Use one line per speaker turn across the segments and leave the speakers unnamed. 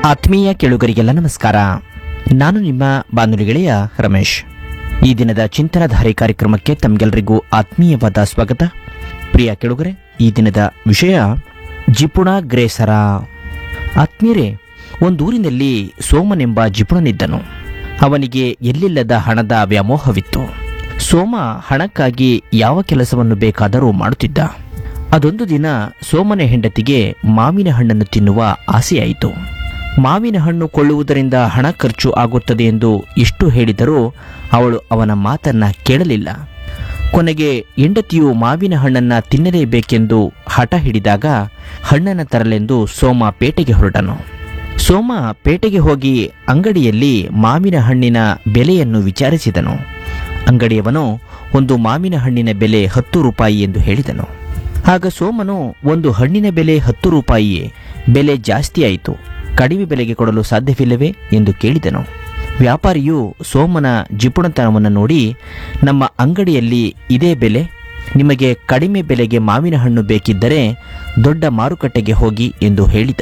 ಆತ್ಮೀಯ ಕೇಳುಗರಿಗೆಲ್ಲ ನಮಸ್ಕಾರ ನಾನು ನಿಮ್ಮ ಬಾನುಲಿ ಗೆಳೆಯ ರಮೇಶ್ ಈ ದಿನದ ಚಿಂತನಧಾರೆ ಕಾರ್ಯಕ್ರಮಕ್ಕೆ ತಮಗೆಲ್ಲರಿಗೂ ಆತ್ಮೀಯವಾದ ಸ್ವಾಗತ ಪ್ರಿಯ ಕೇಳುಗರೆ ಈ ದಿನದ ವಿಷಯ ಜಿಪುಣ ಗ್ರೇಸರ ಆತ್ಮೀಯರೇ ಒಂದೂರಿನಲ್ಲಿ ಸೋಮನೆಂಬ ಜಿಪುಣನಿದ್ದನು ಅವನಿಗೆ ಎಲ್ಲಿಲ್ಲದ ಹಣದ ವ್ಯಾಮೋಹವಿತ್ತು ಸೋಮ ಹಣಕ್ಕಾಗಿ ಯಾವ ಕೆಲಸವನ್ನು ಬೇಕಾದರೂ ಮಾಡುತ್ತಿದ್ದ ಅದೊಂದು ದಿನ ಸೋಮನ ಹೆಂಡತಿಗೆ ಮಾವಿನ ಹಣ್ಣನ್ನು ತಿನ್ನುವ ಆಸೆಯಾಯಿತು ಮಾವಿನ ಹಣ್ಣು ಕೊಳ್ಳುವುದರಿಂದ ಹಣ ಖರ್ಚು ಆಗುತ್ತದೆ ಎಂದು ಎಷ್ಟು ಹೇಳಿದರೂ ಅವಳು ಅವನ ಮಾತನ್ನ ಕೇಳಲಿಲ್ಲ ಕೊನೆಗೆ ಹೆಂಡತಿಯು ಮಾವಿನ ಹಣ್ಣನ್ನ ತಿನ್ನಲೇಬೇಕೆಂದು ಹಠ ಹಿಡಿದಾಗ ಹಣ್ಣನ್ನು ತರಲೆಂದು ಸೋಮ ಪೇಟೆಗೆ ಹೊರಟನು ಸೋಮ ಪೇಟೆಗೆ ಹೋಗಿ ಅಂಗಡಿಯಲ್ಲಿ ಮಾವಿನ ಹಣ್ಣಿನ ಬೆಲೆಯನ್ನು ವಿಚಾರಿಸಿದನು ಅಂಗಡಿಯವನು ಒಂದು ಮಾವಿನ ಹಣ್ಣಿನ ಬೆಲೆ ಹತ್ತು ರೂಪಾಯಿ ಎಂದು ಹೇಳಿದನು ಆಗ ಸೋಮನು ಒಂದು ಹಣ್ಣಿನ ಬೆಲೆ ಹತ್ತು ರೂಪಾಯಿಯೇ ಬೆಲೆ ಜಾಸ್ತಿ ಆಯಿತು ಕಡಿಮೆ ಬೆಲೆಗೆ ಕೊಡಲು ಸಾಧ್ಯವಿಲ್ಲವೇ ಎಂದು ಕೇಳಿದನು ವ್ಯಾಪಾರಿಯು ಸೋಮನ ಜಿಪುಣತನವನ್ನು ನೋಡಿ ನಮ್ಮ ಅಂಗಡಿಯಲ್ಲಿ ಇದೇ ಬೆಲೆ ನಿಮಗೆ ಕಡಿಮೆ ಬೆಲೆಗೆ ಮಾವಿನ ಹಣ್ಣು ಬೇಕಿದ್ದರೆ ದೊಡ್ಡ ಮಾರುಕಟ್ಟೆಗೆ ಹೋಗಿ ಎಂದು ಹೇಳಿದ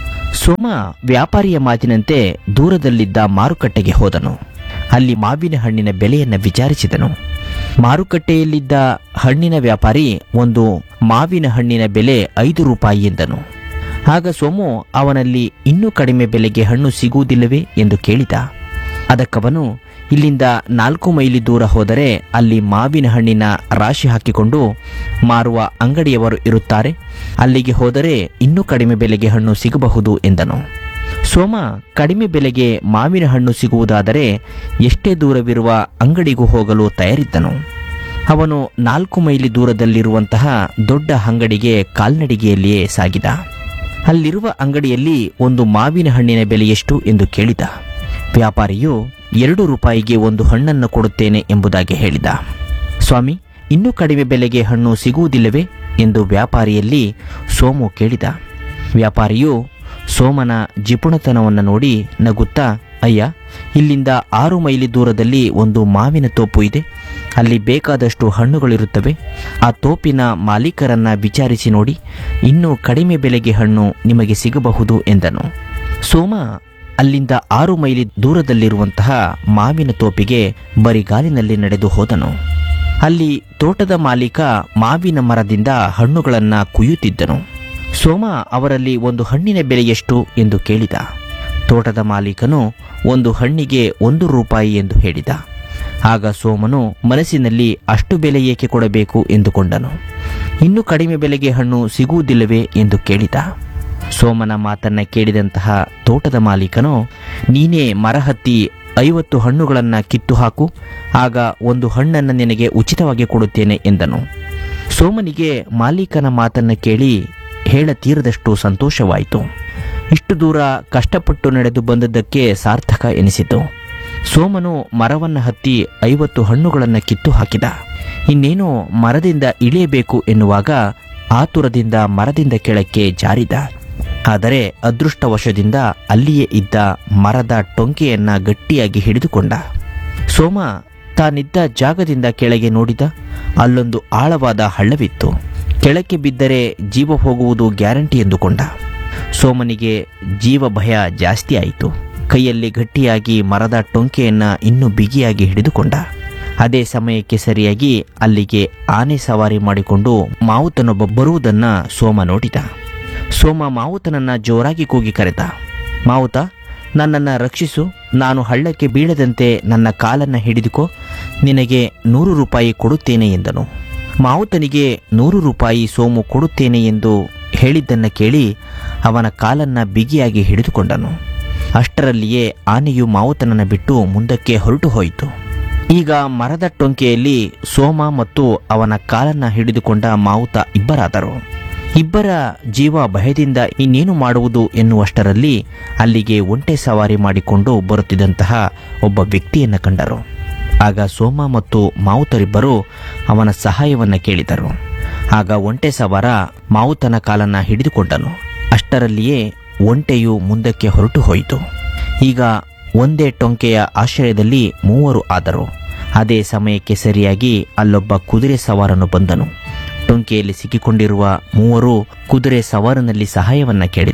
ಸೋಮ ವ್ಯಾಪಾರಿಯ ಮಾತಿನಂತೆ ದೂರದಲ್ಲಿದ್ದ ಮಾರುಕಟ್ಟೆಗೆ ಹೋದನು ಅಲ್ಲಿ ಮಾವಿನ ಹಣ್ಣಿನ ಬೆಲೆಯನ್ನು ವಿಚಾರಿಸಿದನು ಮಾರುಕಟ್ಟೆಯಲ್ಲಿದ್ದ ಹಣ್ಣಿನ ವ್ಯಾಪಾರಿ ಒಂದು ಮಾವಿನ ಹಣ್ಣಿನ ಬೆಲೆ ಐದು ರೂಪಾಯಿ ಎಂದನು ಆಗ ಸೋಮು ಅವನಲ್ಲಿ ಇನ್ನೂ ಕಡಿಮೆ ಬೆಲೆಗೆ ಹಣ್ಣು ಸಿಗುವುದಿಲ್ಲವೇ ಎಂದು ಕೇಳಿದ ಅದಕ್ಕವನು ಇಲ್ಲಿಂದ ನಾಲ್ಕು ಮೈಲಿ ದೂರ ಹೋದರೆ ಅಲ್ಲಿ ಮಾವಿನ ಹಣ್ಣಿನ ರಾಶಿ ಹಾಕಿಕೊಂಡು ಮಾರುವ ಅಂಗಡಿಯವರು ಇರುತ್ತಾರೆ ಅಲ್ಲಿಗೆ ಹೋದರೆ ಇನ್ನೂ ಕಡಿಮೆ ಬೆಲೆಗೆ ಹಣ್ಣು ಸಿಗಬಹುದು ಎಂದನು ಸೋಮ ಕಡಿಮೆ ಬೆಲೆಗೆ ಮಾವಿನ ಹಣ್ಣು ಸಿಗುವುದಾದರೆ ಎಷ್ಟೇ ದೂರವಿರುವ ಅಂಗಡಿಗೂ ಹೋಗಲು ತಯಾರಿದ್ದನು ಅವನು ನಾಲ್ಕು ಮೈಲಿ ದೂರದಲ್ಲಿರುವಂತಹ ದೊಡ್ಡ ಅಂಗಡಿಗೆ ಕಾಲ್ನಡಿಗೆಯಲ್ಲಿಯೇ ಸಾಗಿದ ಅಲ್ಲಿರುವ ಅಂಗಡಿಯಲ್ಲಿ ಒಂದು ಮಾವಿನ ಹಣ್ಣಿನ ಬೆಲೆ ಎಷ್ಟು ಎಂದು ಕೇಳಿದ ವ್ಯಾಪಾರಿಯು ಎರಡು ರೂಪಾಯಿಗೆ ಒಂದು ಹಣ್ಣನ್ನು ಕೊಡುತ್ತೇನೆ ಎಂಬುದಾಗಿ ಹೇಳಿದ ಸ್ವಾಮಿ ಇನ್ನೂ ಕಡಿಮೆ ಬೆಲೆಗೆ ಹಣ್ಣು ಸಿಗುವುದಿಲ್ಲವೇ ಎಂದು ವ್ಯಾಪಾರಿಯಲ್ಲಿ ಸೋಮು ಕೇಳಿದ ವ್ಯಾಪಾರಿಯು ಸೋಮನ ಜಿಪುಣತನವನ್ನು ನೋಡಿ ನಗುತ್ತಾ ಅಯ್ಯ ಇಲ್ಲಿಂದ ಆರು ಮೈಲಿ ದೂರದಲ್ಲಿ ಒಂದು ಮಾವಿನ ತೋಪು ಇದೆ ಅಲ್ಲಿ ಬೇಕಾದಷ್ಟು ಹಣ್ಣುಗಳಿರುತ್ತವೆ ಆ ತೋಪಿನ ಮಾಲೀಕರನ್ನ ವಿಚಾರಿಸಿ ನೋಡಿ ಇನ್ನೂ ಕಡಿಮೆ ಬೆಲೆಗೆ ಹಣ್ಣು ನಿಮಗೆ ಸಿಗಬಹುದು ಎಂದನು ಸೋಮ ಅಲ್ಲಿಂದ ಆರು ಮೈಲಿ ದೂರದಲ್ಲಿರುವಂತಹ ಮಾವಿನ ತೋಪಿಗೆ ಬರಿಗಾಲಿನಲ್ಲಿ ನಡೆದು ಹೋದನು ಅಲ್ಲಿ ತೋಟದ ಮಾಲೀಕ ಮಾವಿನ ಮರದಿಂದ ಹಣ್ಣುಗಳನ್ನು ಕುಯ್ಯುತ್ತಿದ್ದನು ಸೋಮ ಅವರಲ್ಲಿ ಒಂದು ಹಣ್ಣಿನ ಬೆಲೆ ಎಷ್ಟು ಎಂದು ಕೇಳಿದ ತೋಟದ ಮಾಲೀಕನು ಒಂದು ಹಣ್ಣಿಗೆ ಒಂದು ರೂಪಾಯಿ ಎಂದು ಹೇಳಿದ ಆಗ ಸೋಮನು ಮನಸ್ಸಿನಲ್ಲಿ ಅಷ್ಟು ಬೆಲೆ ಏಕೆ ಕೊಡಬೇಕು ಎಂದುಕೊಂಡನು ಇನ್ನು ಕಡಿಮೆ ಬೆಲೆಗೆ ಹಣ್ಣು ಸಿಗುವುದಿಲ್ಲವೇ ಎಂದು ಕೇಳಿದ ಸೋಮನ ಮಾತನ್ನ ಕೇಳಿದಂತಹ ತೋಟದ ಮಾಲೀಕನು ನೀನೇ ಮರ ಹತ್ತಿ ಐವತ್ತು ಹಣ್ಣುಗಳನ್ನು ಕಿತ್ತು ಹಾಕು ಆಗ ಒಂದು ಹಣ್ಣನ್ನು ನಿನಗೆ ಉಚಿತವಾಗಿ ಕೊಡುತ್ತೇನೆ ಎಂದನು ಸೋಮನಿಗೆ ಮಾಲೀಕನ ಮಾತನ್ನ ಕೇಳಿ ಹೇಳತೀರದಷ್ಟು ಸಂತೋಷವಾಯಿತು ಇಷ್ಟು ದೂರ ಕಷ್ಟಪಟ್ಟು ನಡೆದು ಬಂದದ್ದಕ್ಕೆ ಸಾರ್ಥಕ ಎನಿಸಿತು ಸೋಮನು ಮರವನ್ನು ಹತ್ತಿ ಐವತ್ತು ಹಣ್ಣುಗಳನ್ನು ಕಿತ್ತು ಹಾಕಿದ ಇನ್ನೇನು ಮರದಿಂದ ಇಳಿಯಬೇಕು ಎನ್ನುವಾಗ ಆತುರದಿಂದ ಮರದಿಂದ ಕೆಳಕ್ಕೆ ಜಾರಿದ ಆದರೆ ಅದೃಷ್ಟವಶದಿಂದ ಅಲ್ಲಿಯೇ ಇದ್ದ ಮರದ ಟೊಂಕೆಯನ್ನ ಗಟ್ಟಿಯಾಗಿ ಹಿಡಿದುಕೊಂಡ ಸೋಮ ತಾನಿದ್ದ ಜಾಗದಿಂದ ಕೆಳಗೆ ನೋಡಿದ ಅಲ್ಲೊಂದು ಆಳವಾದ ಹಳ್ಳವಿತ್ತು ಕೆಳಕ್ಕೆ ಬಿದ್ದರೆ ಜೀವ ಹೋಗುವುದು ಗ್ಯಾರಂಟಿ ಎಂದುಕೊಂಡ ಸೋಮನಿಗೆ ಜೀವ ಭಯ ಜಾಸ್ತಿ ಆಯಿತು ಕೈಯಲ್ಲಿ ಗಟ್ಟಿಯಾಗಿ ಮರದ ಟೊಂಕೆಯನ್ನ ಇನ್ನೂ ಬಿಗಿಯಾಗಿ ಹಿಡಿದುಕೊಂಡ ಅದೇ ಸಮಯಕ್ಕೆ ಸರಿಯಾಗಿ ಅಲ್ಲಿಗೆ ಆನೆ ಸವಾರಿ ಮಾಡಿಕೊಂಡು ಮಾವುತನೊಬ್ಬ ಬರುವುದನ್ನ ಸೋಮ ನೋಡಿದ ಸೋಮ ಮಾವುತನನ್ನ ಜೋರಾಗಿ ಕೂಗಿ ಕರೆದ ಮಾವುತ ನನ್ನನ್ನು ರಕ್ಷಿಸು ನಾನು ಹಳ್ಳಕ್ಕೆ ಬೀಳದಂತೆ ನನ್ನ ಕಾಲನ್ನು ಹಿಡಿದುಕೋ ನಿನಗೆ ನೂರು ರೂಪಾಯಿ ಕೊಡುತ್ತೇನೆ ಎಂದನು ಮಾವುತನಿಗೆ ನೂರು ರೂಪಾಯಿ ಸೋಮು ಕೊಡುತ್ತೇನೆ ಎಂದು ಹೇಳಿದ್ದನ್ನು ಕೇಳಿ ಅವನ ಕಾಲನ್ನ ಬಿಗಿಯಾಗಿ ಹಿಡಿದುಕೊಂಡನು ಅಷ್ಟರಲ್ಲಿಯೇ ಆನೆಯು ಮಾವುತನನ್ನು ಬಿಟ್ಟು ಮುಂದಕ್ಕೆ ಹೊರಟು ಹೋಯಿತು ಈಗ ಮರದ ಟೊಂಕೆಯಲ್ಲಿ ಸೋಮ ಮತ್ತು ಅವನ ಕಾಲನ್ನ ಹಿಡಿದುಕೊಂಡ ಮಾವುತ ಇಬ್ಬರಾದರು ಇಬ್ಬರ ಜೀವ ಭಯದಿಂದ ಇನ್ನೇನು ಮಾಡುವುದು ಎನ್ನುವಷ್ಟರಲ್ಲಿ ಅಲ್ಲಿಗೆ ಒಂಟೆ ಸವಾರಿ ಮಾಡಿಕೊಂಡು ಬರುತ್ತಿದ್ದಂತಹ ಒಬ್ಬ ವ್ಯಕ್ತಿಯನ್ನು ಕಂಡರು ಆಗ ಸೋಮ ಮತ್ತು ಮಾವುತರಿಬ್ಬರು ಅವನ ಸಹಾಯವನ್ನು ಕೇಳಿದರು ಆಗ ಒಂಟೆ ಸವಾರ ಮಾವುತನ ಕಾಲನ್ನ ಹಿಡಿದುಕೊಂಡನು ಅಷ್ಟರಲ್ಲಿಯೇ ಒಂಟೆಯು ಮುಂದಕ್ಕೆ ಹೊರಟು ಹೋಯಿತು ಈಗ ಒಂದೇ ಟೊಂಕೆಯ ಆಶ್ರಯದಲ್ಲಿ ಮೂವರು ಆದರು ಅದೇ ಸಮಯಕ್ಕೆ ಸರಿಯಾಗಿ ಅಲ್ಲೊಬ್ಬ ಕುದುರೆ ಸವಾರನು ಬಂದನು ಟೊಂಕೆಯಲ್ಲಿ ಸಿಕ್ಕಿಕೊಂಡಿರುವ ಮೂವರು ಕುದುರೆ ಸವಾರನಲ್ಲಿ ಸಹಾಯವನ್ನ ಕೇಳಿದರು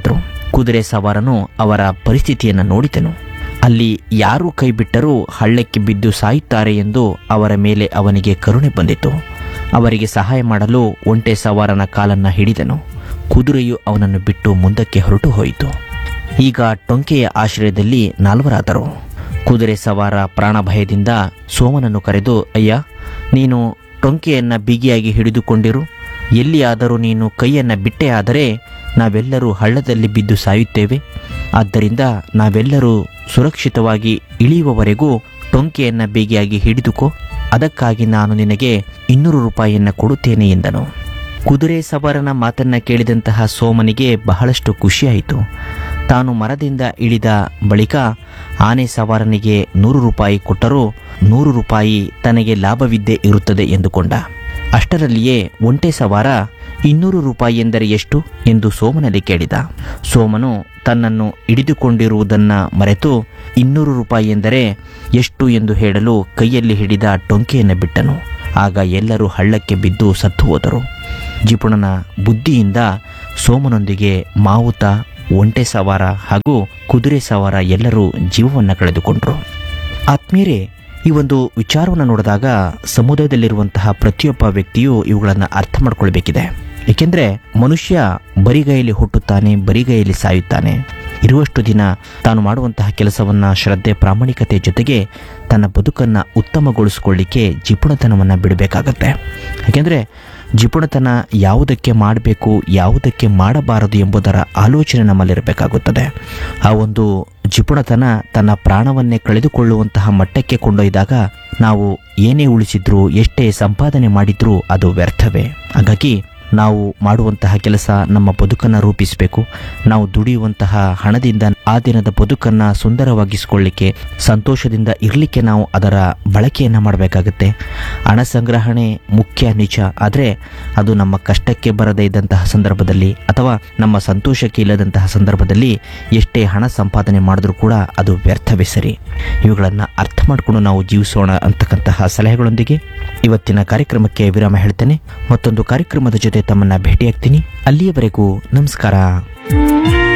ಕುದುರೆ ಸವಾರನು ಅವರ ಪರಿಸ್ಥಿತಿಯನ್ನು ನೋಡಿದನು ಅಲ್ಲಿ ಯಾರು ಕೈ ಬಿಟ್ಟರೂ ಹಳ್ಳಕ್ಕೆ ಬಿದ್ದು ಸಾಯುತ್ತಾರೆ ಎಂದು ಅವರ ಮೇಲೆ ಅವನಿಗೆ ಕರುಣೆ ಬಂದಿತು ಅವರಿಗೆ ಸಹಾಯ ಮಾಡಲು ಒಂಟೆ ಸವಾರನ ಕಾಲನ್ನ ಹಿಡಿದನು ಕುದುರೆಯು ಅವನನ್ನು ಬಿಟ್ಟು ಮುಂದಕ್ಕೆ ಹೊರಟು ಹೋಯಿತು ಈಗ ಟೊಂಕೆಯ ಆಶ್ರಯದಲ್ಲಿ ನಾಲ್ವರಾದರು ಕುದುರೆ ಸವಾರ ಪ್ರಾಣ ಭಯದಿಂದ ಸೋಮನನ್ನು ಕರೆದು ಅಯ್ಯ ನೀನು ಟೊಂಕೆಯನ್ನ ಬಿಗಿಯಾಗಿ ಹಿಡಿದುಕೊಂಡಿರು ಎಲ್ಲಿಯಾದರೂ ನೀನು ಕೈಯನ್ನ ಬಿಟ್ಟೆ ಆದರೆ ನಾವೆಲ್ಲರೂ ಹಳ್ಳದಲ್ಲಿ ಬಿದ್ದು ಸಾಯುತ್ತೇವೆ ಆದ್ದರಿಂದ ನಾವೆಲ್ಲರೂ ಸುರಕ್ಷಿತವಾಗಿ ಇಳಿಯುವವರೆಗೂ ಟೊಂಕೆಯನ್ನ ಬಿಗಿಯಾಗಿ ಹಿಡಿದುಕೋ ಅದಕ್ಕಾಗಿ ನಾನು ನಿನಗೆ ಇನ್ನೂರು ರೂಪಾಯಿಯನ್ನ ಕೊಡುತ್ತೇನೆ ಎಂದನು ಕುದುರೆ ಸವಾರನ ಮಾತನ್ನ ಕೇಳಿದಂತಹ ಸೋಮನಿಗೆ ಬಹಳಷ್ಟು ಖುಷಿಯಾಯಿತು ತಾನು ಮರದಿಂದ ಇಳಿದ ಬಳಿಕ ಆನೆ ಸವಾರನಿಗೆ ನೂರು ರೂಪಾಯಿ ಕೊಟ್ಟರೂ ನೂರು ರೂಪಾಯಿ ತನಗೆ ಲಾಭವಿದ್ದೇ ಇರುತ್ತದೆ ಎಂದುಕೊಂಡ ಅಷ್ಟರಲ್ಲಿಯೇ ಒಂಟೆ ಸವಾರ ಇನ್ನೂರು ರೂಪಾಯಿ ಎಂದರೆ ಎಷ್ಟು ಎಂದು ಸೋಮನಲ್ಲಿ ಕೇಳಿದ ಸೋಮನು ತನ್ನನ್ನು ಹಿಡಿದುಕೊಂಡಿರುವುದನ್ನ ಮರೆತು ಇನ್ನೂರು ರೂಪಾಯಿ ಎಂದರೆ ಎಷ್ಟು ಎಂದು ಹೇಳಲು ಕೈಯಲ್ಲಿ ಹಿಡಿದ ಟೊಂಕೆಯನ್ನು ಬಿಟ್ಟನು ಆಗ ಎಲ್ಲರೂ ಹಳ್ಳಕ್ಕೆ ಬಿದ್ದು ಸತ್ತು ಹೋದರು ಜಿಪುಣನ ಬುದ್ಧಿಯಿಂದ ಸೋಮನೊಂದಿಗೆ ಮಾವುತ ಒಂಟೆ ಸವಾರ ಹಾಗೂ ಕುದುರೆ ಸವಾರ ಎಲ್ಲರೂ ಜೀವವನ್ನು ಕಳೆದುಕೊಂಡರು ಆತ್ಮೀಯರೇ ಈ ಒಂದು ವಿಚಾರವನ್ನು ನೋಡಿದಾಗ ಸಮುದಾಯದಲ್ಲಿರುವಂತಹ ಪ್ರತಿಯೊಬ್ಬ ವ್ಯಕ್ತಿಯು ಇವುಗಳನ್ನು ಅರ್ಥ ಮಾಡ್ಕೊಳ್ಬೇಕಿದೆ ಏಕೆಂದರೆ ಮನುಷ್ಯ ಬರಿಗೈಯಲ್ಲಿ ಹುಟ್ಟುತ್ತಾನೆ ಬರಿಗೈಯಲ್ಲಿ ಸಾಯುತ್ತಾನೆ ಇರುವಷ್ಟು ದಿನ ತಾನು ಮಾಡುವಂತಹ ಕೆಲಸವನ್ನ ಶ್ರದ್ಧೆ ಪ್ರಾಮಾಣಿಕತೆ ಜೊತೆಗೆ ತನ್ನ ಬದುಕನ್ನು ಉತ್ತಮಗೊಳಿಸಿಕೊಳ್ಳಿಕ್ಕೆ ಜಿಪುಣತನವನ್ನು ಬಿಡಬೇಕಾಗತ್ತೆ ಯಾಕೆಂದರೆ ಜಿಪುಣತನ ಯಾವುದಕ್ಕೆ ಮಾಡಬೇಕು ಯಾವುದಕ್ಕೆ ಮಾಡಬಾರದು ಎಂಬುದರ ಆಲೋಚನೆ ನಮ್ಮಲ್ಲಿರಬೇಕಾಗುತ್ತದೆ ಆ ಒಂದು ಜಿಪುಣತನ ತನ್ನ ಪ್ರಾಣವನ್ನೇ ಕಳೆದುಕೊಳ್ಳುವಂತಹ ಮಟ್ಟಕ್ಕೆ ಕೊಂಡೊಯ್ದಾಗ ನಾವು ಏನೇ ಉಳಿಸಿದ್ರೂ ಎಷ್ಟೇ ಸಂಪಾದನೆ ಮಾಡಿದ್ರೂ ಅದು ವ್ಯರ್ಥವೇ ಹಾಗಾಗಿ ನಾವು ಮಾಡುವಂತಹ ಕೆಲಸ ನಮ್ಮ ಬದುಕನ್ನು ರೂಪಿಸಬೇಕು ನಾವು ದುಡಿಯುವಂತಹ ಹಣದಿಂದ ಆ ದಿನದ ಬದುಕನ್ನು ಸುಂದರವಾಗಿಸಿಕೊಳ್ಳಿಕ್ಕೆ ಸಂತೋಷದಿಂದ ಇರಲಿಕ್ಕೆ ನಾವು ಅದರ ಬಳಕೆಯನ್ನು ಮಾಡಬೇಕಾಗುತ್ತೆ ಹಣ ಸಂಗ್ರಹಣೆ ಮುಖ್ಯ ನಿಜ ಆದರೆ ಅದು ನಮ್ಮ ಕಷ್ಟಕ್ಕೆ ಬರದೇ ಇದ್ದಂತಹ ಸಂದರ್ಭದಲ್ಲಿ ಅಥವಾ ನಮ್ಮ ಸಂತೋಷಕ್ಕೆ ಇಲ್ಲದಂತಹ ಸಂದರ್ಭದಲ್ಲಿ ಎಷ್ಟೇ ಹಣ ಸಂಪಾದನೆ ಮಾಡಿದ್ರೂ ಕೂಡ ಅದು ವ್ಯರ್ಥವೇ ಸರಿ ಇವುಗಳನ್ನು ಅರ್ಥ ಮಾಡಿಕೊಂಡು ನಾವು ಜೀವಿಸೋಣ ಅಂತಕ್ಕಂತಹ ಸಲಹೆಗಳೊಂದಿಗೆ ಇವತ್ತಿನ ಕಾರ್ಯಕ್ರಮಕ್ಕೆ ವಿರಾಮ ಹೇಳ್ತೇನೆ ಮತ್ತೊಂದು ಕಾರ್ಯಕ್ರಮದ ಜೊತೆ ತಮ್ಮನ್ನ ಭೇಟಿಯಾಗ್ತೀನಿ ಅಲ್ಲಿಯವರೆಗೂ ನಮಸ್ಕಾರ